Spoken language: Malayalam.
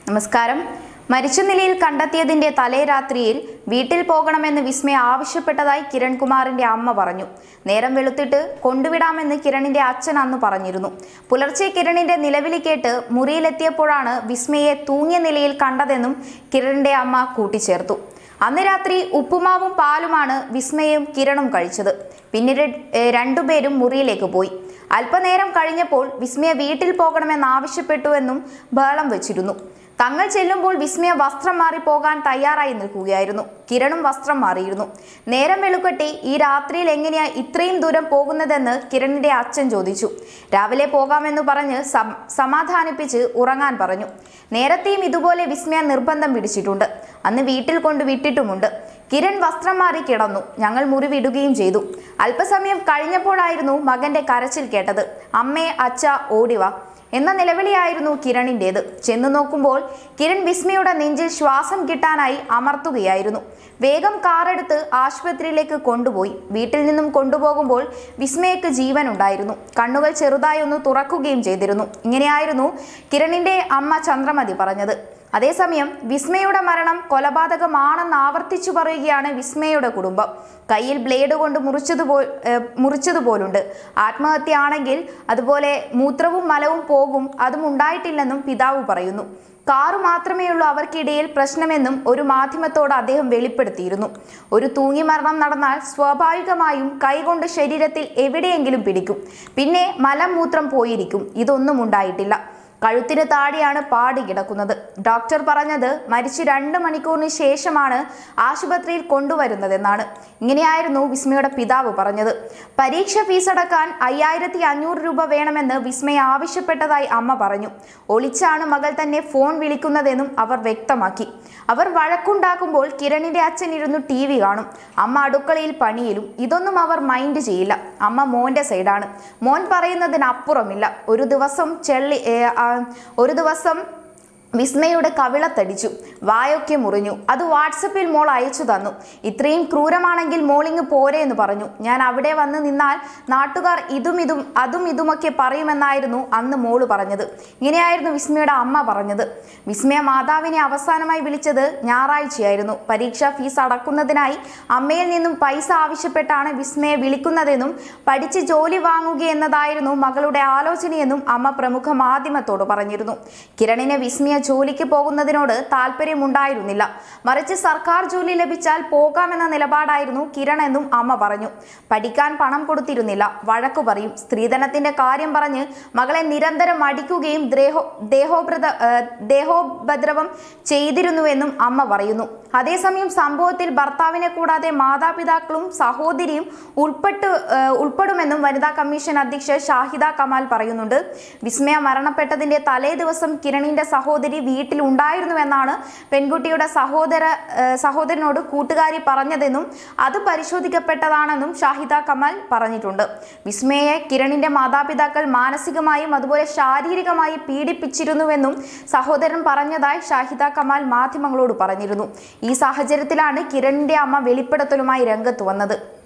നമസ്കാരം മരിച്ച നിലയിൽ കണ്ടെത്തിയതിന്റെ തലേ രാത്രിയിൽ വീട്ടിൽ പോകണമെന്ന് വിസ്മയ ആവശ്യപ്പെട്ടതായി കിരൺകുമാറിന്റെ അമ്മ പറഞ്ഞു നേരം വെളുത്തിട്ട് കൊണ്ടുവിടാമെന്ന് കിരണിന്റെ അച്ഛൻ അന്ന് പറഞ്ഞിരുന്നു പുലർച്ചെ കിരണിന്റെ നിലവിളി കേട്ട് മുറിയിലെത്തിയപ്പോഴാണ് വിസ്മയെ തൂങ്ങിയ നിലയിൽ കണ്ടതെന്നും കിരണിന്റെ അമ്മ കൂട്ടിച്ചേർത്തു അന്ന് രാത്രി ഉപ്പുമാവും പാലുമാണ് വിസ്മയും കിരണും കഴിച്ചത് പിന്നീട് ഏഹ്, രണ്ടുപേരും മുറിയിലേക്ക് പോയി അല്പനേരം കഴിഞ്ഞപ്പോൾ വിസ്മയ വീട്ടിൽ പോകണമെന്ന് ആവശ്യപ്പെട്ടുവെന്നും ബഹളം വെച്ചിരുന്നു തങ്ങൾ ചെല്ലുമ്പോൾ വിസ്മയ വസ്ത്രം മാറി പോകാൻ തയ്യാറായി നിൽക്കുകയായിരുന്നു കിരണും വസ്ത്രം മാറിയിരുന്നു നേരം വെളുക്കട്ടി ഈ രാത്രിയിൽ എങ്ങനെയാ ഇത്രയും ദൂരം പോകുന്നതെന്ന് കിരണിന്റെ അച്ഛൻ ചോദിച്ചു രാവിലെ പോകാമെന്ന് പറഞ്ഞ് സം- സമാധാനിപ്പിച്ച് ഉറങ്ങാൻ പറഞ്ഞു നേരത്തെയും ഇതുപോലെ വിസ്മയ നിർബന്ധം പിടിച്ചിട്ടുണ്ട് അന്ന് വീട്ടിൽ കൊണ്ട് വിട്ടിട്ടുമുണ്ട് കിരൺ വസ്ത്രം മാറി കിടന്നു ഞങ്ങൾ മുറി വിടുകയും ചെയ്തു അല്പസമയം കഴിഞ്ഞപ്പോഴായിരുന്നു മകന്റെ കരച്ചിൽ കേട്ടത് അമ്മേ അച്ഛ ഓടിവാ എന്ന നിലവിളിയായിരുന്നു കിരണിൻ്റേത് ചെന്നു നോക്കുമ്പോൾ കിരൺ വിസ്മയുടെ നെഞ്ചിൽ ശ്വാസം കിട്ടാനായി അമർത്തുകയായിരുന്നു വേഗം കാറെടുത്ത് ആശുപത്രിയിലേക്ക് കൊണ്ടുപോയി വീട്ടിൽ നിന്നും കൊണ്ടുപോകുമ്പോൾ വിസ്മയക്ക് ജീവൻ ഉണ്ടായിരുന്നു കണ്ണുകൾ ചെറുതായി ഒന്ന് തുറക്കുകയും ചെയ്തിരുന്നു ഇങ്ങനെയായിരുന്നു കിരണിന്റെ അമ്മ ചന്ദ്രമതി പറഞ്ഞത് അതേസമയം വിസ്മയുടെ മരണം കൊലപാതകമാണെന്ന് ആവർത്തിച്ചു പറയുകയാണ് വിസ്മയുടെ കുടുംബം കയ്യിൽ ബ്ലേഡ് കൊണ്ട് മുറിച്ചതുപോ ഏഹ് മുറിച്ചതുപോലുണ്ട് ആത്മഹത്യയാണെങ്കിൽ അതുപോലെ മൂത്രവും മലവും പോകും അതും ഉണ്ടായിട്ടില്ലെന്നും പിതാവ് പറയുന്നു കാറ് മാത്രമേ ഉള്ളൂ അവർക്കിടയിൽ പ്രശ്നമെന്നും ഒരു മാധ്യമത്തോട് അദ്ദേഹം വെളിപ്പെടുത്തിയിരുന്നു ഒരു തൂങ്ങി മരണം നടന്നാൽ സ്വാഭാവികമായും കൈകൊണ്ട് ശരീരത്തിൽ എവിടെയെങ്കിലും പിടിക്കും പിന്നെ മലം മൂത്രം പോയിരിക്കും ഇതൊന്നും ഉണ്ടായിട്ടില്ല കഴുത്തിന് താഴെയാണ് പാടി കിടക്കുന്നത് ഡോക്ടർ പറഞ്ഞത് മരിച്ച് രണ്ട് മണിക്കൂറിന് ശേഷമാണ് ആശുപത്രിയിൽ കൊണ്ടുവരുന്നതെന്നാണ് ഇങ്ങനെയായിരുന്നു വിസ്മയുടെ പിതാവ് പറഞ്ഞത് പരീക്ഷ ഫീസ് അടക്കാൻ അയ്യായിരത്തി അഞ്ഞൂറ് രൂപ വേണമെന്ന് വിസ്മയ ആവശ്യപ്പെട്ടതായി അമ്മ പറഞ്ഞു ഒളിച്ചാണ് മകൾ തന്നെ ഫോൺ വിളിക്കുന്നതെന്നും അവർ വ്യക്തമാക്കി അവർ വഴക്കുണ്ടാക്കുമ്പോൾ കിരണിന്റെ അച്ഛൻ ഇരുന്നു ടി വി കാണും അമ്മ അടുക്കളയിൽ പണിയിലും ഇതൊന്നും അവർ മൈൻഡ് ചെയ്യില്ല അമ്മ മോന്റെ സൈഡാണ് മോൻ പറയുന്നതിനപ്പുറമില്ല ഒരു ദിവസം ചെള്ളി ഏ, ആ, ഒരു ദിവസം വിസ്മയുടെ കവിളത്തടിച്ചു വായൊക്കെ മുറിഞ്ഞു അത് വാട്സപ്പിൽ മോൾ അയച്ചു തന്നു ഇത്രയും ക്രൂരമാണെങ്കിൽ മോളിങ് പോരെ എന്ന് പറഞ്ഞു ഞാൻ അവിടെ വന്ന് നിന്നാൽ നാട്ടുകാർ ഇതും ഇതും അതും ഇതുമൊക്കെ പറയുമെന്നായിരുന്നു അന്ന് മോള് പറഞ്ഞത് ഇങ്ങനെയായിരുന്നു വിസ്മയുടെ അമ്മ പറഞ്ഞത് വിസ്മയ മാതാവിനെ അവസാനമായി വിളിച്ചത് ഞായറാഴ്ചയായിരുന്നു പരീക്ഷാ ഫീസ് അടക്കുന്നതിനായി അമ്മയിൽ നിന്നും പൈസ ആവശ്യപ്പെട്ടാണ് വിസ്മയെ വിളിക്കുന്നതെന്നും പഠിച്ച് ജോലി വാങ്ങുകയെന്നതായിരുന്നു മകളുടെ ആലോചനയെന്നും അമ്മ പ്രമുഖ മാധ്യമത്തോട് പറഞ്ഞിരുന്നു കിരണിന് വിസ്മയ ജോലിക്ക് പോകുന്നതിനോട് താല്പര്യമുണ്ടായിരുന്നില്ല മറിച്ച് സർക്കാർ ജോലി ലഭിച്ചാൽ പോകാമെന്ന നിലപാടായിരുന്നു കിരൺ എന്നും അമ്മ പറഞ്ഞു പഠിക്കാൻ പണം കൊടുത്തിരുന്നില്ല വഴക്കു പറയും സ്ത്രീധനത്തിന്റെ കാര്യം പറഞ്ഞ് മകളെ നിരന്തരം അടിക്കുകയും ദേഹോ ദേഹോപ്രത ഏഹ് ദേഹോപദ്രവം ചെയ്തിരുന്നുവെന്നും അമ്മ പറയുന്നു അതേസമയം സംഭവത്തിൽ ഭർത്താവിനെ കൂടാതെ മാതാപിതാക്കളും സഹോദരിയും ഉൾപ്പെട്ട് ഏഹ് ഉൾപ്പെടുമെന്നും വനിതാ കമ്മീഷൻ അധ്യക്ഷ ഷാഹിദ കമാൽ പറയുന്നുണ്ട് വിസ്മയ മരണപ്പെട്ടതിന്റെ തലേ ദിവസം കിരണിന്റെ സഹോദരി വീട്ടിൽ ഉണ്ടായിരുന്നുവെന്നാണ് പെൺകുട്ടിയുടെ സഹോദര ഏഹ് സഹോദരനോട് കൂട്ടുകാരി പറഞ്ഞതെന്നും അത് പരിശോധിക്കപ്പെട്ടതാണെന്നും ഷാഹിദ കമാൽ പറഞ്ഞിട്ടുണ്ട് വിസ്മയെ കിരണിന്റെ മാതാപിതാക്കൾ മാനസികമായും അതുപോലെ ശാരീരികമായി പീഡിപ്പിച്ചിരുന്നുവെന്നും സഹോദരൻ പറഞ്ഞതായി ഷാഹിദ കമാൽ മാധ്യമങ്ങളോട് പറഞ്ഞിരുന്നു ഈ സാഹചര്യത്തിലാണ് കിരണിന്റെ അമ്മ വെളിപ്പെടുത്തലുമായി രംഗത്ത് വന്നത്